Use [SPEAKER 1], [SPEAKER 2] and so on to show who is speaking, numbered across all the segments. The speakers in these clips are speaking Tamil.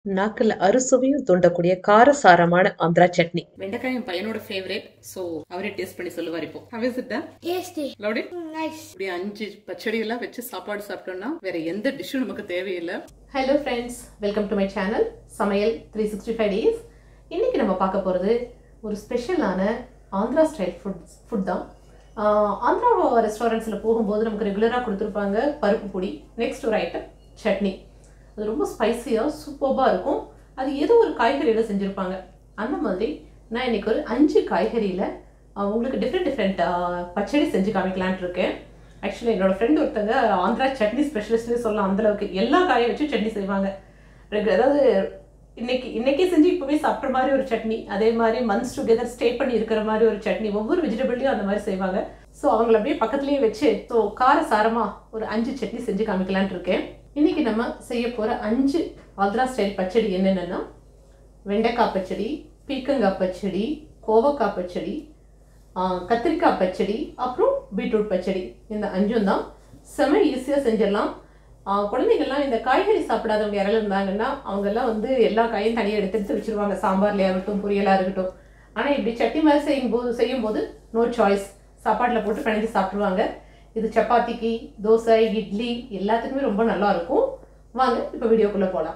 [SPEAKER 1] நாக்குல அறுசுவையும் தூண்டக்கூடிய காரசாரமான ஆந்திரா சட்னி
[SPEAKER 2] வெண்டைக்காய் என் பையனோட ஃபேவரேட் ஸோ அவரே டேஸ்ட் பண்ணி சொல்லுவார் இப்போ ஹவ் இஸ் இட்
[SPEAKER 3] Tasty.
[SPEAKER 2] லவுடி
[SPEAKER 3] Nice.
[SPEAKER 2] இப்படி அஞ்சு பச்சடி எல்லாம் வச்சு சாப்பாடு சாப்பிட்டோம்னா வேற எந்த டிஷ்ஷும் நமக்கு தேவையில்லை
[SPEAKER 4] hello friends welcome to my channel Samayal three sixty five days இன்றைக்கி நம்ம பார்க்க போகிறது ஒரு ஸ்பெஷலான ஆந்திரா ஸ்டைல் ஃபுட் ஃபுட் தான் ஆஹ் ஆந்திரா ரெஸ்டாரண்ட்ஸில் போகும்போது நமக்கு ரெகுலராக கொடுத்துருப்பாங்க பருப்பு பொடி நெக்ஸ்ட் ஒரு ஐட்டம் சட்னி அது ரொம்ப ஸ்பைசியாக சூப்பராக இருக்கும் அது ஏதோ ஒரு காய்கறியில் செஞ்சுருப்பாங்க அந்த மாதிரி நான் இன்னைக்கு ஒரு அஞ்சு காய்கறியில் உங்களுக்கு டிஃப்ரெண்ட் டிஃப்ரெண்ட் பச்சடி செஞ்சு காமிக்கலான்ட்டு இருக்கேன் ஆக்சுவலி என்னோட ஃப்ரெண்ட் ஒருத்தங்க ஆந்திரா சட்னி ஸ்பெஷலிஸ்ட்னே சொல்லலாம் அந்த அளவுக்கு எல்லா காயும் வச்சு சட்னி செய்வாங்க ரெகு- அதாவது இன்னைக்கு இன்னைக்கே செஞ்சு இப்போவே சாப்பிட்ற மாதிரி ஒரு சட்னி அதே மாதிரி மந்த்ஸ் டுகெதர் ஸ்டே பண்ணி இருக்கிற மாதிரி ஒரு சட்னி ஒவ்வொரு வெஜிடபிள்லையும் அந்த மாதிரி செய்வாங்க ஸோ அவங்கள அப்படியே பக்கத்துலேயே வச்சு ஸோ கார சாரமா ஒரு அஞ்சு சட்னி செஞ்சு காமிக்கலான்ட்டு இருக்கேன் இன்னைக்கு நம்ம செய்ய போகிற அஞ்சு ஆந்திரா ஸ்டைல் பச்சடி என்னென்னா வெண்டைக்காய் பச்சடி பீக்கங்காய் பச்சடி கோவக்காய் பச்சடி ஆ, கத்திரிக்காய் பச்சடி அப்புறம் பீட்ரூட் பச்சடி இந்த அஞ்சும் தான் செம ஈஸியாக செஞ்சிடலாம் ஆ, குழந்தைங்கள்லாம் இந்த காய்கறி சாப்பிடாதவங்க யாராலும் இருந்தாங்கன்னா அவங்கெல்லாம் வந்து எல்லா காயும் தனியாக எடுத்து எடுத்து வச்சிருவாங்க சாம்பார்லையா இருக்கட்டும் பொரியலாக இருக்கட்டும் ஆனால் இப்படி சட்னி மாதிரி செய்யும்போது செய்யும்போது நோ சாய்ஸ் சாப்பாட்டில் போட்டு பிணைஞ்சு சாப்பிடுவாங்க இது சப்பாத்திக்கு தோசை இட்லி எல்லாத்துக்குமே ரொம்ப நல்லா இருக்கும் வாங்க இப்போ வீடியோக்குள்ளே போகலாம்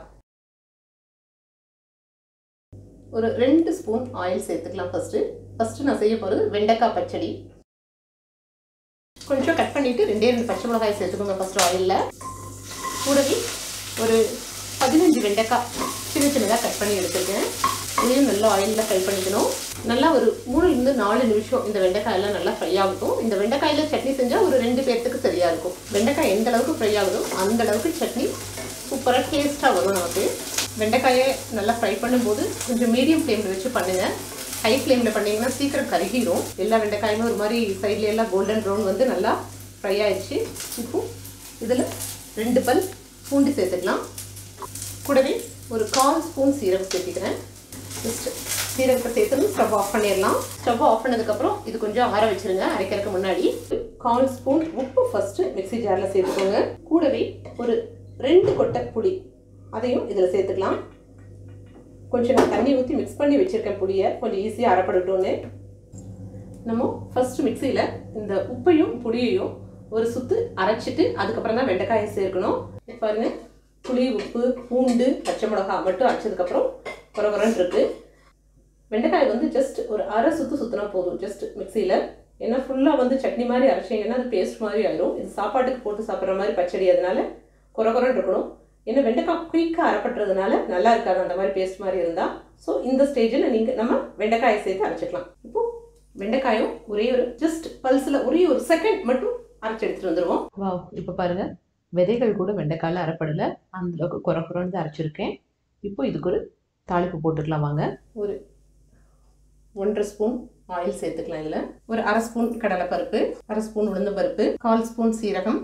[SPEAKER 4] ஒரு ரெண்டு ஸ்பூன் ஆயில் சேர்த்துக்கலாம் ஃபர்ஸ்ட்டு ஃபர்ஸ்ட்டு நான் செய்ய போகிறது வெண்டைக்காய் பச்சடி கொஞ்சம் கட் பண்ணிவிட்டு ரெண்டே ரெண்டு பச்சை மிளகாய் சேர்த்துக்கோங்க ஃபர்ஸ்ட் ஆயிலில் கூடவே ஒரு பதினஞ்சு வெண்டைக்காய் சின்ன சின்னதாக கட் பண்ணி எடுத்துருக்கேன் இதையும் நல்லா ஆயிலில் ஃப்ரை பண்ணிக்கணும் நல்லா ஒரு மூணுலேருந்து நாலு நிமிஷம் இந்த வெண்டைக்காய் எல்லாம் நல்லா ஃப்ரை ஆகட்டும் இந்த வெண்டைக்காயில் சட்னி செஞ்சால் ஒரு ரெண்டு பேர்த்துக்கு சரியாக இருக்கும் வெண்டைக்காய் எந்த அளவுக்கு ஃப்ரை ஆகுதோ அந்த அளவுக்கு சட்னி சூப்பராக டேஸ்ட்டாக வரும் நமக்கு வெண்டைக்காயை நல்லா ஃப்ரை பண்ணும்போது கொஞ்சம் மீடியம் ஃப்ளேமில் வச்சு பண்ணுங்கள் ஹை ஃப்ளேமில் பண்ணிங்கன்னா சீக்கிரம் கருகிரும் எல்லா வெண்டைக்காயுமே ஒரு மாதிரி சைட்ல எல்லாம் கோல்டன் ப்ரௌன் வந்து நல்லா ஃப்ரை ஆயிடுச்சு இப்போ இதில் ரெண்டு பல் பூண்டு சேர்த்துக்கலாம் கூடவே ஒரு கால் ஸ்பூன் சீரகம் சேர்த்துக்கிறேன் ஜஸ்ட் சீரகத்தை சேர்த்து ஸ்டவ் ஆஃப் பண்ணிடலாம் ஸ்டவ் ஆஃப் பண்ணதுக்கப்புறம் இது கொஞ்சம் ஆற வச்சிருங்க அரைக்கிறதுக்கு முன்னாடி கால் ஸ்பூன் உப்பு ஃபஸ்ட்டு மிக்ஸி ஜாரில் சேர்த்துக்கோங்க கூடவே ஒரு ரெண்டு கொட்டை புளி அதையும் இதில் சேர்த்துக்கலாம் கொஞ்சம் நான் தண்ணி ஊற்றி மிக்ஸ் பண்ணி வச்சுருக்கேன் புளியை கொஞ்சம் ஈஸியாக அரைப்படட்டும்னு நம்ம ஃபர்ஸ்ட் மிக்சியில் இந்த உப்பையும் புளியையும் ஒரு சுத்து அரைச்சிட்டு அதுக்கப்புறம் தான் வெண்டைக்காயை சேர்க்கணும் இப்ப பாருங்க புளி உப்பு பூண்டு பச்சை மிளகாய் மட்டும் அரைச்சதுக்கப்புறம் குறை குறைன்னு இருக்கு வெண்டைக்காய் வந்து ஜஸ்ட் ஒரு அரை சுத்து சுத்தினா போதும் ஜஸ்ட் மிக்சியில் ஏன்னா ஃபுல்லாக வந்து சட்னி மாதிரி அரைச்சிங்கன்னா அது பேஸ்ட் மாதிரி ஆயிடும் இது சாப்பாட்டுக்கு போட்டு சாப்பிட்ற மாதிரி பச்சடி அதனால குறை குறைன்னு இருக்கணும் ஏன்னா வெண்டைக்காய் குயிக்காக அரைப்பட்டுறதுனால நல்லா இருக்காது அந்த மாதிரி பேஸ்ட் மாதிரி இருந்தால் ஸோ இந்த ஸ்டேஜில் நீங்கள் நம்ம வெண்டைக்காயை சேர்த்து அரைச்சிக்கலாம் இப்போ வெண்டைக்காயும் ஒரே ஒரு ஜஸ்ட் பல்ஸில் ஒரே ஒரு செகண்ட் மட்டும் அரைச்சி எடுத்துட்டு வந்துருவோம் வா இப்போ பாருங்க விதைகள் கூட வெண்டைக்காயில் அரைப்படலை அந்த அளவுக்கு குறை குறைந்து அரைச்சிருக்கேன் இப்போ இதுக்கு ஒரு தாளிப்பு போட்டுக்கலாம் வாங்க ஒரு ஒன்றரை ஸ்பூன் ஆயில் சேர்த்துக்கலாம் இதில் ஒரு அரை ஸ்பூன் கடலைப்பருப்பு அரை ஸ்பூன் உளுந்த பருப்பு கால் ஸ்பூன் சீரகம்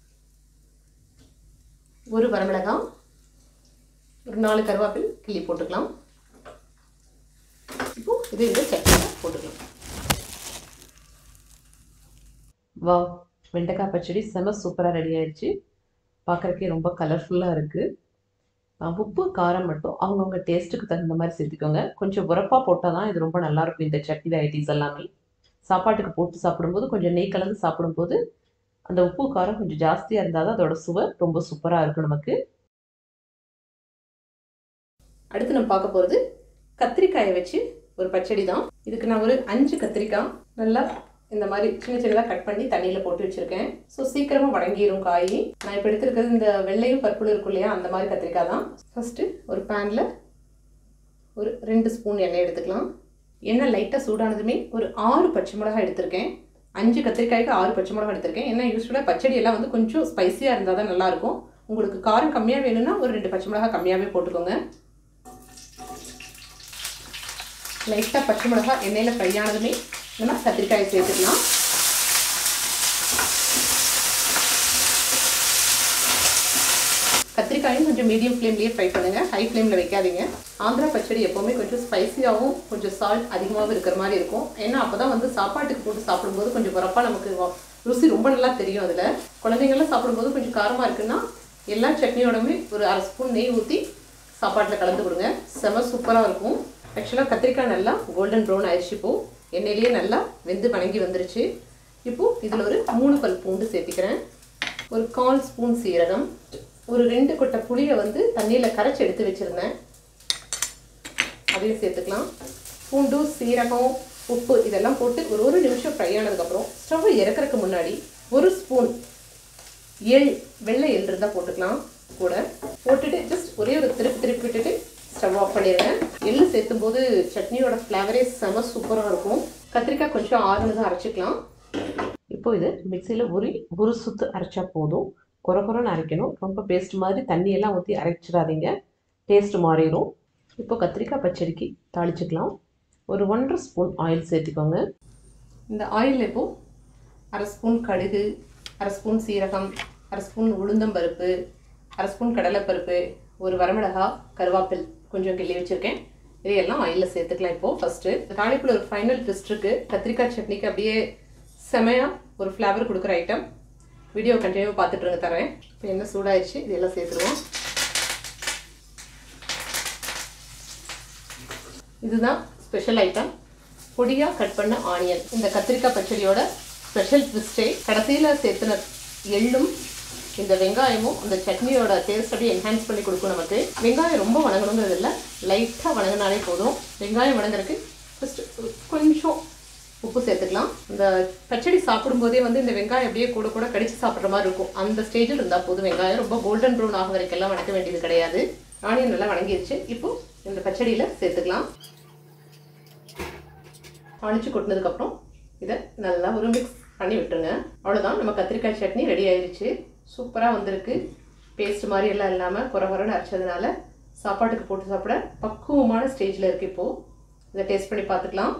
[SPEAKER 4] ஒரு வரமிளகாய் ஒரு நாலு கருவேப்பில் கிள்ளி போட்டுக்கலாம் இப்போ இது இந்த சட்னியில் போட்டுக்கலாம் வா வெண்டைக்காய் பச்சடி செம சூப்பராக ரெடி ஆயிடுச்சு பார்க்குறக்கே ரொம்ப கலர்ஃபுல்லாக இருக்குது உப்பு காரம் மட்டும் அவங்கவுங்க டேஸ்ட்டுக்கு தகுந்த மாதிரி சேர்த்துக்கோங்க கொஞ்சம் உரப்பாக போட்டால் தான் இது ரொம்ப நல்லாயிருக்கும் இந்த சட்னி வெரைட்டிஸ் எல்லாமே சாப்பாட்டுக்கு போட்டு சாப்பிடும்போது கொஞ்சம் நெய் கலந்து சாப்பிடும்போது அந்த உப்பு காரம் கொஞ்சம் ஜாஸ்தியாக இருந்தால் தான் அதோட சுவை ரொம்ப சூப்பராக இருக்கும் நமக்கு அடுத்து நம்ம பார்க்க போகிறது கத்திரிக்காயை வச்சு ஒரு பச்சடி தான் இதுக்கு நான் ஒரு அஞ்சு கத்திரிக்காய் நல்லா இந்த மாதிரி சின்ன சின்னதாக கட் பண்ணி தண்ணியில் போட்டு வச்சுருக்கேன் ஸோ சீக்கிரமாக வடங்கிரும் காய் நான் இப்போ எடுத்துருக்கிறது இந்த வெள்ளையும் பருப்புல இருக்கும் இல்லையா அந்த மாதிரி கத்திரிக்காய் தான் ஃபஸ்ட்டு ஒரு பேனில் ஒரு ரெண்டு ஸ்பூன் எண்ணெய் எடுத்துக்கலாம் எண்ணெய் லைட்டாக சூடானதுமே ஒரு ஆறு பச்சை மிளகாய் எடுத்திருக்கேன் அஞ்சு கத்திரிக்காய்க்கு ஆறு பச்சை மிளகாய் எடுத்திருக்கேன் ஏன்னா யூஸ்வலாக பச்சடி எல்லாம் வந்து கொஞ்சம் ஸ்பைசியாக இருந்தால் தான் நல்லாயிருக்கும் உங்களுக்கு காரம் கம்மியாக வேணும்னா ஒரு ரெண்டு பச்சை மிளகாய் கம்மியாகவே போட்டுக்கோங்க லைட்டாக பச்சை மிளகாய் எண்ணெயில் ஃப்ரை ஆனதுமே நம்ம கத்திரிக்காயை சேர்த்துக்கலாம் கத்திரிக்காயும் கொஞ்சம் மீடியம் ஃப்ளேம்லேயே ஃப்ரை பண்ணுங்கள் ஹை ஃப்ளேமில் வைக்காதீங்க ஆந்திரா பச்சடி எப்போவுமே கொஞ்சம் ஸ்பைசியாகவும் கொஞ்சம் சால்ட் அதிகமாகவும் இருக்கிற மாதிரி இருக்கும் ஏன்னா அப்போ தான் வந்து சாப்பாட்டுக்கு போட்டு சாப்பிடும்போது கொஞ்சம் உரப்பாக நமக்கு வ- ருசி ரொம்ப நல்லா தெரியும் அதில் குழந்தைங்கள்லாம் சாப்பிடும்போது கொஞ்சம் காரமாக இருக்குன்னா எல்லா சட்னியோடமே ஒரு அரை ஸ்பூன் நெய் ஊற்றி சாப்பாட்டில் கலந்து கொடுங்க செம சூப்பராக இருக்கும் ஆக்சுவலாக கத்திரிக்காய் நல்லா கோல்டன் ப்ரௌன் ஆயிடுச்சு இப்போ எண்ணெயிலேயே நல்லா வெந்து வணங்கி வந்துருச்சு இப்போ இதில் ஒரு மூணு பல் பூண்டு சேர்த்திக்கிறேன் ஒரு கால் ஸ்பூன் சீரகம் ஒரு ரெண்டு கொட்டை புளியை வந்து தண்ணியில் கரைச்சி எடுத்து வச்சுருந்தேன் அதையும் சேர்த்துக்கலாம் பூண்டு சீரகம் உப்பு இதெல்லாம் போட்டு ஒரு ஒரு நிமிஷம் ஃப்ரை ஆனதுக்கப்புறம் ஸ்டவ்வை இறக்குறதுக்கு முன்னாடி ஒரு ஸ்பூன் எள் வெள்ளை எள் இருந்தால் போட்டுக்கலாம் கூட போட்டுட்டு ஜஸ்ட் ஒரே ஒரு திருப்பி திருப்பி விட்டுட்டு ஸ்டவ் ஆஃப் பண்ணிடுங்க எள்ளு சேர்த்தும் போது சட்னியோட ஃப்ளேவரே செம சூப்பராக இருக்கும் கத்திரிக்காய் கொஞ்சம் ஆறுனதாக அரைச்சிக்கலாம் இப்போ இது மிக்சியில் ஒரு ஒரு சுத்து அரைச்சா போதும் குறை குறைன்னு அரைக்கணும் ரொம்ப பேஸ்ட் மாதிரி தண்ணியெல்லாம் ஊற்றி அரைச்சிடாதீங்க டேஸ்ட் மாறிடும் இப்போ கத்திரிக்காய் பச்சடிக்கு தாளிச்சுக்கலாம் ஒரு ஒன்றரை ஸ்பூன் ஆயில் சேர்த்துக்கோங்க இந்த ஆயில் இப்போ அரை ஸ்பூன் கடுகு அரை ஸ்பூன் சீரகம் அரை ஸ்பூன் உளுந்தம்பருப்பு அரை ஸ்பூன் கடலைப்பருப்பு ஒரு வரமிளகா கருவேப்பில் கொஞ்சம் கிள்ளி வச்சுருக்கேன் இதையெல்லாம் ஆயிலில் சேர்த்துக்கலாம் இப்போது ஃபஸ்ட்டு தாளிப்பில் ஒரு ஃபைனல் ட்விஸ்ட் இருக்குது கத்திரிக்காய் சட்னிக்கு அப்படியே செமையாக ஒரு ஃப்ளேவர் கொடுக்குற ஐட்டம் வீடியோ கண்டினியூ பார்த்துட்டு இருங்க தரேன் இப்போ என்ன சூடாயிடுச்சு இதெல்லாம் சேர்த்துருவோம் இதுதான் ஸ்பெஷல் ஐட்டம் பொடியாக கட் பண்ண ஆனியன் இந்த கத்திரிக்காய் பச்சடியோட ஸ்பெஷல் ட்விஸ்டே கடைசியில் சேர்த்துன எள்ளும் இந்த வெங்காயமும் அந்த சட்னியோட டேஸ்ட் அப்படியே என்ஹான்ஸ் பண்ணி கொடுக்கும் நமக்கு வெங்காயம் ரொம்ப வணங்கணுங்கிறது இல்லை லைட்டாக வணங்கினாலே போதும் வெங்காயம் வணங்குறதுக்கு ஃபஸ்ட்டு கொஞ்சம் உப்பு சேர்த்துக்கலாம் இந்த பச்சடி சாப்பிடும்போதே வந்து இந்த வெங்காயம் அப்படியே கூட கூட கடிச்சு சாப்பிட்ற மாதிரி இருக்கும் அந்த ஸ்டேஜில் இருந்தால் போதும் வெங்காயம் ரொம்ப கோல்டன் ப்ரௌன் ஆக வரைக்கெல்லாம் வணக்க வேண்டியது கிடையாது ஆனியன் நல்லா வணங்கிருச்சு இப்போ இந்த பச்சடியில் சேர்த்துக்கலாம் தாளிச்சு கொட்டினதுக்கப்புறம் இதை நல்லா ஒரு மிக்ஸ் பண்ணி விட்டுருங்க அவ்வளோதான் நம்ம கத்திரிக்காய் சட்னி ரெடி ஆயிருச்சு சூப்பராக வந்திருக்கு பேஸ்ட் மாதிரி எல்லாம் இல்லாமல் குறை குறைன்னு அரைச்சதுனால சாப்பாட்டுக்கு போட்டு சாப்பிட பக்குவமான ஸ்டேஜில் இருக்குது இப்போது இதை டேஸ்ட் பண்ணி பார்த்துக்கலாம்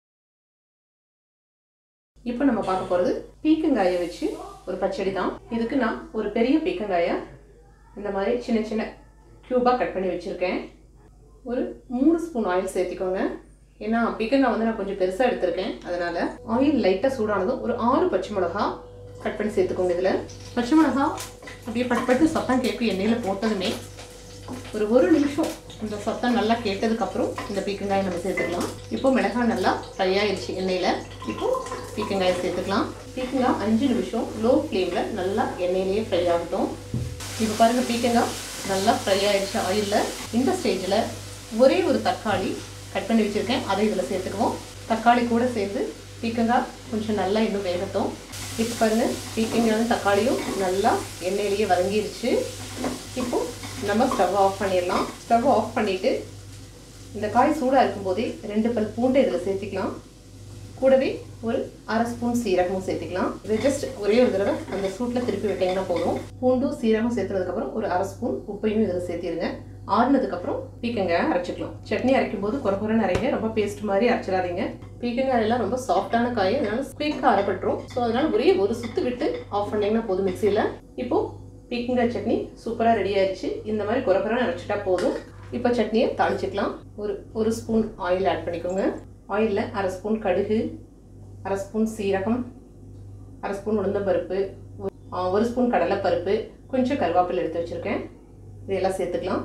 [SPEAKER 4] இப்போ நம்ம பார்க்க போகிறது பீக்கங்காயை வச்சு ஒரு பச்சடி தான் இதுக்கு நான் ஒரு பெரிய பீக்கங்காயை இந்த மாதிரி சின்ன சின்ன க்யூபாக கட் பண்ணி வச்சுருக்கேன் ஒரு மூணு ஸ்பூன் ஆயில் சேர்த்திக்கோங்க ஏன்னா பீக்கங்காய் வந்து நான் கொஞ்சம் பெருசாக எடுத்திருக்கேன் அதனால் ஆயில் லைட்டாக சூடானதும் ஒரு ஆறு பச்சை மிளகா கட் பண்ணி சேர்த்துக்கோங்க இதில் பச்சை மிளகா அப்படியே பட்டு பட்டு சத்தம் கேட்கும் எண்ணெயில் போட்டதுமே ஒரு ஒரு நிமிஷம் இந்த சத்தம் நல்லா கேட்டதுக்கப்புறம் இந்த பீக்கங்காயை நம்ம சேர்த்துக்கலாம் இப்போ மிளகாய் நல்லா ஃப்ரை ஆயிடுச்சு எண்ணெயில் இப்போ பீக்கங்காயை சேர்த்துக்கலாம் பீக்கங்காய் அஞ்சு நிமிஷம் லோ ஃப்ளேமில் நல்லா எண்ணெயிலேயே ஃப்ரை ஆகட்டும் இப்போ பாருங்கள் பீக்கங்காய் நல்லா ஃப்ரை ஆயிடுச்சு ஆயிலில் இந்த ஸ்டேஜில் ஒரே ஒரு தக்காளி கட் பண்ணி வச்சுருக்கேன் அதை இதில் சேர்த்துக்குவோம் தக்காளி கூட சேர்ந்து பீக்கங்காய் கொஞ்சம் நல்லா இன்னும் வேகட்டும் இப்போ பாருங்கள் பீக்கங்காயும் தக்காளியும் நல்லா எண்ணெயிலேயே வதங்கிருச்சு இப்போ நம்ம ஸ்டவ் ஆஃப் பண்ணிடலாம் ஸ்டவ் ஆஃப் பண்ணிவிட்டு இந்த காய் சூடாக இருக்கும்போதே ரெண்டு பல் பூண்டை இதில் சேர்த்திக்கலாம் கூடவே ஒரு அரை ஸ்பூன் சீரகமும் சேர்த்துக்கலாம் இது ஜஸ்ட் ஒரே ஒரு தடவை அந்த சூட்டில் திருப்பி விட்டீங்கன்னா போதும் பூண்டும் சீரகம் சேர்த்துனதுக்கப்புறம் ஒரு அரை ஸ்பூன் உப்பையும் இதில் சேர்த்திருங்க ஆறுனதுக்கப்புறம் பீக்கங்காய் அரைச்சிக்கலாம் சட்னி அரைக்கும் போது குறை குறைன்னு அரைங்க ரொம்ப பேஸ்ட் மாதிரி அரைச்சிடாதீங்க பீக்கங்காய் எல்லாம் ரொம்ப சாஃப்டான காய் அதனால குயிக்காக அரைப்பட்டுரும் ஸோ அதனால ஒரே ஒரு சுத்து விட்டு ஆஃப் பண்ணிங்கன்னா போதும் மிக்சியில் இப்போ பீக்கங்காய் சட்னி சூப்பராக ரெடி ஆயிடுச்சு இந்த மாதிரி குறை குறைன்னு அரைச்சிட்டா போதும் இப்போ சட்னியை தாளிச்சிக்கலாம் ஒரு ஒரு ஸ்பூன் ஆயில் ஆட் பண்ணிக்கோங்க ஆயிலில் அரை ஸ்பூன் கடுகு அரை ஸ்பூன் சீரகம் அரை ஸ்பூன் உளுந்தம்பருப்பு ஒரு- ஒரு ஸ்பூன் கடலைப்பருப்பு கொஞ்சம் கருவேப்பிலை எடுத்து வச்சுருக்கேன் இதெல்லாம் சேர்த்துக்கலாம்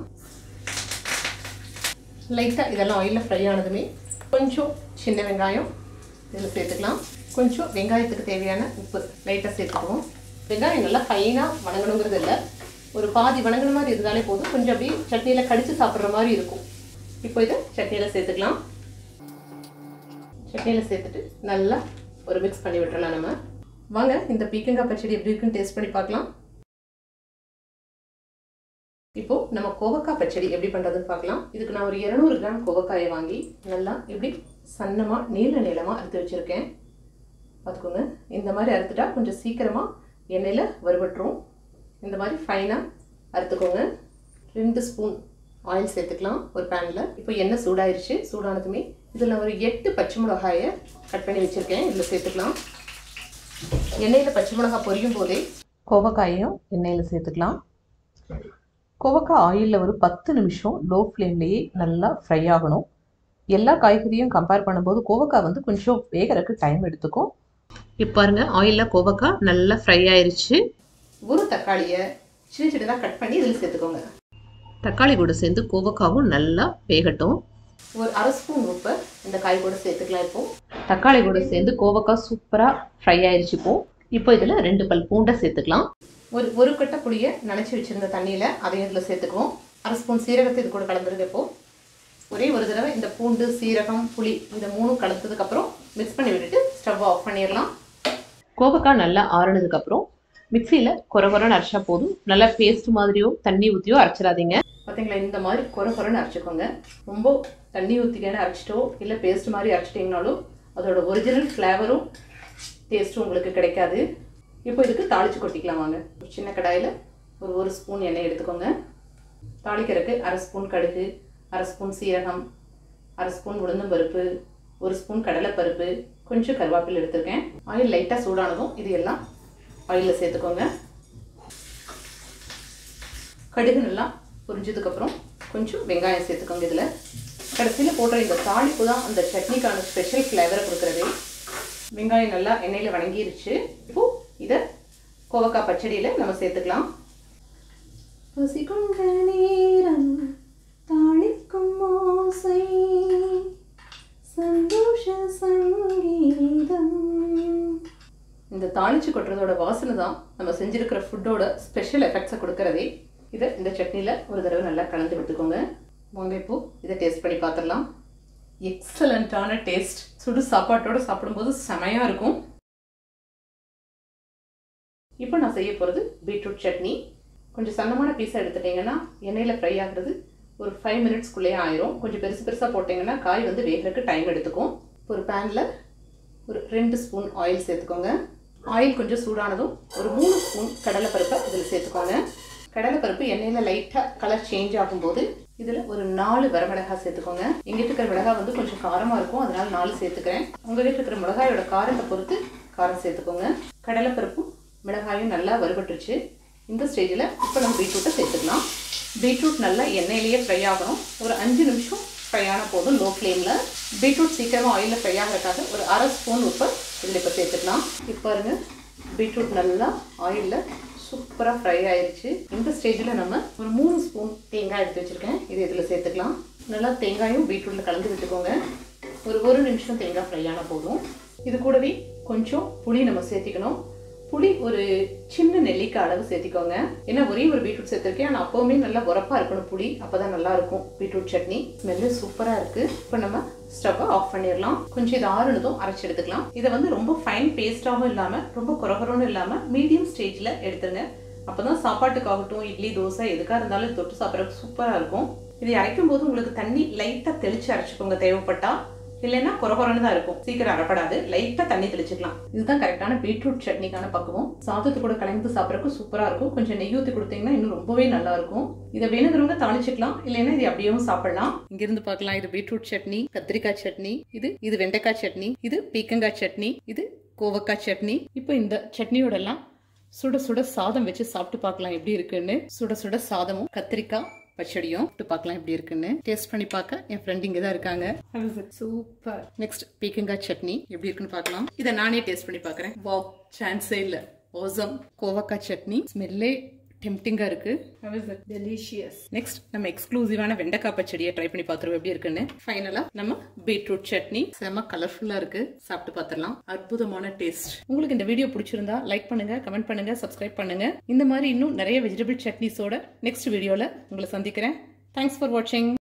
[SPEAKER 4] லைட்டாக இதெல்லாம் ஆயிலில் ஃப்ரை ஆனதுமே கொஞ்சம் சின்ன வெங்காயம் இதில் சேர்த்துக்கலாம் கொஞ்சம் வெங்காயத்துக்கு தேவையான உப்பு லைட்டாக சேர்த்துக்குவோம் வெங்காயம் நல்லா ஃபைனாக வணங்கணுங்கிறது இல்லை ஒரு பாதி வணங்கின மாதிரி இருந்தாலே போதும் கொஞ்சம் அப்படியே சட்னியில் கடிச்சு சாப்பிட்ற மாதிரி இருக்கும் இப்போ இதை சட்னியில் சேர்த்துக்கலாம் சட்னியில் சேர்த்துட்டு நல்லா ஒரு மிக்ஸ் பண்ணி விட்டுறலாம் நம்ம வாங்க இந்த பீக்கங்காய் பச்சடி எப்படி இருக்குன்னு டேஸ்ட் பண்ணி பார்க்கலாம் இப்போ நம்ம கோவக்காய் பச்சடி எப்படி பண்றதுன்னு பார்க்கலாம் இதுக்கு நான் ஒரு 200 கிராம் கோவக்காயை வாங்கி நல்லா இப்படி சன்னமா நீள நீளமா அறுத்து வச்சிருக்கேன் பார்த்துக்கோங்க இந்த மாதிரி அறுத்துட்டா கொஞ்சம் சீக்கிரமா எண்ணெயில வறுபட்டுரும் இந்த மாதிரி ஃபைனா அறுத்துக்கோங்க ரெண்டு ஸ்பூன் ஆயில் சேர்த்துக்கலாம் ஒரு பேனில் இப்போ எண்ணெய் சூடாயிருச்சு சூடானதுமே இதில் நான் ஒரு எட்டு பச்சை மிளகாயை கட் பண்ணி வச்சுருக்கேன் இதில் சேர்த்துக்கலாம் எண்ணெயில் பச்சை மிளகாய் பொரியும் போதே கோவக்காயையும் எண்ணெயில் சேர்த்துக்கலாம் கோவக்காய் ஆயிலில் ஒரு பத்து நிமிஷம் லோ ஃப்ளேம்லேயே நல்லா ஃப்ரை ஆகணும் எல்லா காய்கறியும் கம்பேர் பண்ணும்போது கோவக்காய் வந்து கொஞ்சம் வேகறதுக்கு டைம் எடுத்துக்கும் இப்போ பாருங்க ஆயிலில் கோவக்காய் நல்லா ஃப்ரை ஆயிருச்சு ஒரு தக்காளியை சின்ன சின்னதாக கட் பண்ணி இதில் சேர்த்துக்கோங்க
[SPEAKER 1] தக்காளி கூட சேர்ந்து கோவக்காவும் நல்லா வேகட்டும்
[SPEAKER 4] ஒரு அரை ஸ்பூன் உப்பு இந்த காய் கூட சேர்த்துக்கலாம் இப்போ
[SPEAKER 1] தக்காளி கூட சேர்ந்து கோவக்காய் சூப்பராக ஃப்ரை ஆயிடுச்சு இப்போ இப்போ இதில் ரெண்டு பல் பூண்டை சேர்த்துக்கலாம்
[SPEAKER 4] ஒரு ஒரு கட்டை புளியை நனைச்சி வச்சிருந்த தண்ணியில் அதையும் இதில் சேர்த்துக்குவோம் அரை ஸ்பூன் சீரகத்தை இது கூட கலந்துருக்கு இப்போ ஒரே ஒரு தடவை இந்த பூண்டு சீரகம் புளி இந்த மூணும் கலந்ததுக்கப்புறம் மிக்ஸ் பண்ணி விட்டுட்டு ஸ்டவ் ஆஃப் பண்ணிடலாம்
[SPEAKER 1] கோவக்காய் நல்லா ஆறுனதுக்கப்புறம் மிக்சியில் குறை குறைன்னு அரைச்சா போதும் நல்லா பேஸ்ட் மாதிரியோ தண்ணி ஊற்றியோ அரைச்சிடாதீங்க
[SPEAKER 4] பார்த்தீங்களா இந்த மாதிரி குறை குறைன்னு அரைச்சிக்கோங்க ரொம்ப தண்ணி ஊற்றிக்கன்னு அரைச்சிட்டோ இல்லை பேஸ்ட் மாதிரி அரைச்சிட்டிங்கனாலும் அதோட ஒரிஜினல் ஃப்ளேவரும் டேஸ்ட்டும் உங்களுக்கு கிடைக்காது இப்போ இதுக்கு தாளித்து கொட்டிக்கலாம் வாங்க ஒரு சின்ன கடாயில் ஒரு ஒரு ஸ்பூன் எண்ணெய் எடுத்துக்கோங்க தாளிக்கிறதுக்கு அரை ஸ்பூன் கடுகு அரை ஸ்பூன் சீரகம் அரை ஸ்பூன் உளுந்தம்பருப்பு ஒரு ஸ்பூன் கடலைப்பருப்பு கொஞ்சம் கருவேப்பிலை எடுத்திருக்கேன் ஆயில் லைட்டாக சூடானதும் இது எல்லாம் ஆயிலில் சேர்த்துக்கோங்க கடுகு நல்லா பொரிஞ்சதுக்கப்புறம் கொஞ்சம் வெங்காயம் சேர்த்துக்கோங்க இதில் கடைசியில் போடுற இந்த தாளிப்பு தான் அந்த சட்னிக்கான ஸ்பெஷல் ஃப்ளேவரை கொடுக்குறது வெங்காயம் நல்லா எண்ணெயில் வணங்கிருச்சு இப்போ இதை கோவக்காய் பச்சடியில் நம்ம சேர்த்துக்கலாம் பசிகொண்ட நேரம் தாளிக்கும் ஓசை சந்தோஷ சங்கீதம் இந்த தாளிச்சு கொட்டுறதோட வாசனை தான் நம்ம செஞ்சிருக்கிற ஃபுட்டோட ஸ்பெஷல் எஃபெக்ட்ஸை கொடுக்கறதே இதை இந்த சட்னியில் ஒரு தடவை நல்லா கலந்து விட்டுக்கோங்க வாங்க இப்போ இதை டேஸ்ட் பண்ணி பார்த்துடலாம் எக்ஸலண்ட்டான டேஸ்ட் சுடு சாப்பாட்டோட சாப்பிடும்போது செமையாக இருக்கும் இப்போ நான் செய்ய போகிறது பீட்ரூட் சட்னி கொஞ்சம் சன்னமான பீஸாக எடுத்துட்டிங்கன்னா எண்ணெயில் ஃப்ரை ஆகுறது ஒரு ஃபைவ் மினிட்ஸ்க்குள்ளேயே ஆயிரும் கொஞ்சம் பெருசு பெருசாக போட்டிங்கன்னா காய் வந்து வேகிறதுக்கு டைம் எடுத்துக்கும் ஒரு பேனில் ஒரு ரெண்டு ஸ்பூன் ஆயில் சேர்த்துக்கோங்க ஆயில் கொஞ்சம் சூடானதும் ஒரு மூணு ஸ்பூன் கடலைப்பருப்பை இதில் சேர்த்துக்கோங்க கடலைப்பருப்பு எண்ணெயில் லைட்டாக கலர் சேஞ்ச் ஆகும்போது இதில் ஒரு நாலு வரமிளகாய் சேர்த்துக்கோங்க எங்கிட்ட இருக்கிற மிளகாய் வந்து கொஞ்சம் காரமாக இருக்கும் அதனால நாலு சேர்த்துக்கிறேன் உங்கள் வீட்டில் இருக்கிற மிளகாயோட காரத்தை பொறுத்து காரம் சேர்த்துக்கோங்க கடலைப்பருப்பும் மிளகாயும் நல்லா வறுபட்டுருச்சு இந்த ஸ்டேஜில் இப்போ நம்ம பீட்ரூட்டை சேர்த்துக்கலாம் பீட்ரூட் நல்லா எண்ணெயிலேயே ஃப்ரை ஆகணும் ஒரு அஞ்சு நிமிஷம் ஃப்ரை ஆன போதும் லோ ஃப்ளேமில் பீட்ரூட் சீக்கிரமாக ஆயிலில் ஃப்ரை ஆகிறதுக்காக ஒரு அரை ஸ்பூன் உப்பை இதில் இப்போ சேர்த்துக்கலாம் இப்போ பாருங்க பீட்ரூட் நல்லா ஆயிலில் சூப்பராக ஃப்ரை ஆயிருச்சு இந்த ஸ்டேஜில் நம்ம ஒரு மூணு ஸ்பூன் தேங்காய் எடுத்து வச்சுருக்கேன் இது இதில் சேர்த்துக்கலாம் நல்லா தேங்காயும் பீட்ரூட்டில் கலந்து விட்டுக்கோங்க ஒரு ஒரு நிமிஷம் தேங்காய் ஃப்ரை ஆன போதும் இது கூடவே கொஞ்சம் புளி நம்ம சேர்த்திக்கணும் புளி ஒரு சின்ன நெல்லிக்காய் அளவு சேர்த்திக்கோங்க ஏன்னா ஒரே ஒரு பீட்ரூட் சேர்த்துருக்கேன் ஆனால் அப்போவுமே நல்லா உரப்பாக இருக்கணும் புளி அப்போ தான் நல்லா இருக்கும் பீட்ரூட் சட்னி ஸ்மெல்லு சூப்பராக இருக்குது இப்போ நம்ம ஸ்டவ்வை ஆஃப் பண்ணிடலாம் கொஞ்சம் இது ஆறுனதும் அரைச்சி எடுத்துக்கலாம் இதை வந்து ரொம்ப ஃபைன் பேஸ்டாகவும் இல்லாமல் ரொம்ப குறகுறன்னு இல்லாமல் மீடியம் ஸ்டேஜில் எடுத்துருங்க அப்போ தான் சாப்பாட்டுக்காகட்டும் இட்லி தோசை எதுக்காக இருந்தாலும் இது தொட்டு சாப்பிட்றதுக்கு சூப்பராக இருக்கும் இதை அரைக்கும் போது உங்களுக்கு தண்ணி லைட்டாக தெளிச்சு அரைச்சிக்கோங்க தேவைப்பட்டா இல்லைன்னா குறகுறன்னு தான் இருக்கும் சீக்கிரம் அரைப்படாது லைட்டாக தண்ணி தெளிச்சுக்கலாம் இதுதான் கரெக்டான பீட்ரூட் சட்னிக்கான பக்குவம் சாதத்து கூட கலந்து சாப்பிட்றதுக்கு சூப்பராக இருக்கும் கொஞ்சம் நெய் ஊற்றி கொடுத்தீங்கன்னா இன்னும் ரொம்பவே நல்லா இருக்கும் இதை வேணுங்கிறவங்க தாளிச்சுக்கலாம் இல்லைன்னா இது அப்படியேவும் சாப்பிடலாம் இங்கிருந்து பார்க்கலாம் இது பீட்ரூட் சட்னி கத்திரிக்காய் சட்னி இது இது வெண்டைக்காய் சட்னி இது பீக்கங்காய் சட்னி இது கோவக்காய் சட்னி இப்போ இந்த சட்னியோடலாம் சுட சுட சாதம் வச்சு சாப்பிட்டு பார்க்கலாம் எப்படி இருக்குன்னு சுட சுட சாதமும் கத்திரிக்காய் பச்சடியும் விட்டு பார்க்கலாம் எப்படி இருக்குன்னு டேஸ்ட் பண்ணி பார்க்க என் ஃப்ரெண்ட் இங்கே தான் இருக்காங்க சூப்பர் நெக்ஸ்ட் பீக்கங்காய் சட்னி எப்படி இருக்குன்னு பார்க்கலாம் இதை நானே டேஸ்ட் பண்ணி பார்க்குறேன் வாவ் சான்ஸே இல்லை ஓசம் கோவக்காய் சட்னி ஸ்மெல்லே டெம்டிங்காக இருக்கு டெலிஷியஸ் நெக்ஸ்ட் நம்ம எக்ஸ்க்ளூசிவான வெண்டைக்காய் பச்சடியை ட்ரை பண்ணி பார்த்துருவோம் எப்படி இருக்குன்னு ஃபைனலாக நம்ம பீட்ரூட் சட்னி செம கலர்ஃபுல்லாக இருக்கு சாப்பிட்டு பார்த்துடலாம் அற்புதமான டேஸ்ட் உங்களுக்கு இந்த வீடியோ பிடிச்சிருந்தா லைக் பண்ணுங்க கமெண்ட் பண்ணுங்க சப்ஸ்கிரைப் பண்ணுங்க இந்த மாதிரி இன்னும் நிறைய வெஜிடபிள் சட்னிஸோட நெக்ஸ்ட் வீடியோவில் உங்களை சந்திக்கிறேன் தேங்க்ஸ் ஃபார் வாட்சிங்